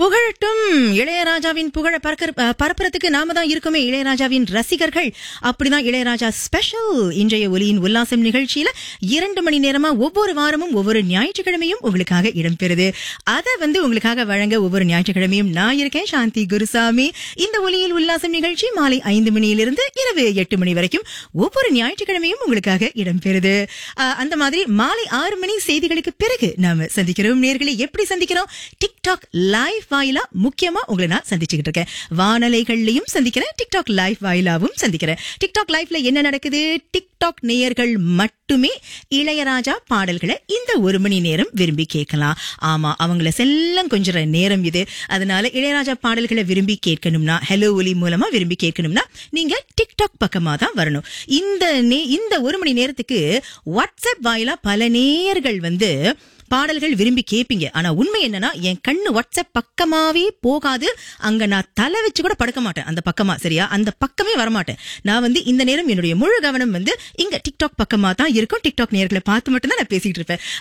புகழட்டும் இளையராஜாவின் புகழ பறக்க பரப்புறதுக்கு நாம தான் இருக்கோமே இளையராஜாவின் ரசிகர்கள் அப்படிதான் இளையராஜா ஸ்பெஷல் இன்றைய ஒலியின் உல்லாசம் நிகழ்ச்சியில இரண்டு மணி நேரமா ஒவ்வொரு வாரமும் ஒவ்வொரு ஞாயிற்றுக்கிழமையும் உங்களுக்காக இடம்பெறுது அதை வந்து உங்களுக்காக வழங்க ஒவ்வொரு ஞாயிற்றுக்கிழமையும் நான் இருக்கேன் சாந்தி குருசாமி இந்த ஒலியில் உல்லாசம் நிகழ்ச்சி மாலை ஐந்து மணியிலிருந்து இரவு எட்டு மணி வரைக்கும் ஒவ்வொரு ஞாயிற்றுக்கிழமையும் உங்களுக்காக இடம்பெறுது அஹ், அந்த மாதிரி மாலை ஆறு மணி செய்திகளுக்கு பிறகு நாம சந்திக்கிறோம் நேர்களை எப்படி சந்திக்கிறோம் டிக்டாக் லைவ் வாயிலா முக்கியமா உங்களை நான் சந்திச்சுக்கிட்டு இருக்கேன் வானலைகள்லயும் சந்திக்கிறேன் டிக்டாக் லைவ் வாயிலாவும் சந்திக்கிறேன் டிக்டாக் லைவ்ல என்ன நடக்குது டிக்டாக் நேயர்கள் மட்டுமே இளையராஜா பாடல்களை இந்த ஒரு மணி நேரம் விரும்பி கேட்கலாம் ஆமா அவங்கள செல்லம் கொஞ்சம் நேரம் இது அதனால இளையராஜா பாடல்களை விரும்பி கேட்கணும்னா ஹலோ ஒலி மூலமா விரும்பி கேட்கணும்னா நீங்க டிக்டாக் பக்கமா தான் வரணும் இந்த நே- இந்த ஒரு மணி நேரத்துக்கு வாட்ஸ்அப் வாயிலா பல நேயர்கள் வந்து பாடல்கள் விரும்பி கேட்பீங்க ஆனா உண்மை என்னன்னா என் கண்ணு வாட்ஸ்அப் பக்கமாவே போகாது அங்க நான் தலை வச்சு கூட படுக்க மாட்டேன் அந்த பக்கமா சரியா அந்த பக்கமே வரமாட்டேன் நான் வந்து இந்த நேரம் என்னுடைய முழு கவனம் வந்து இங்க டிக்டாக் பக்கமா தான் இருக்கும் டிக்டாக் நேர்களை பார்த்து மட்டும் தான் நான் பேசிட்டு இருப்பேன்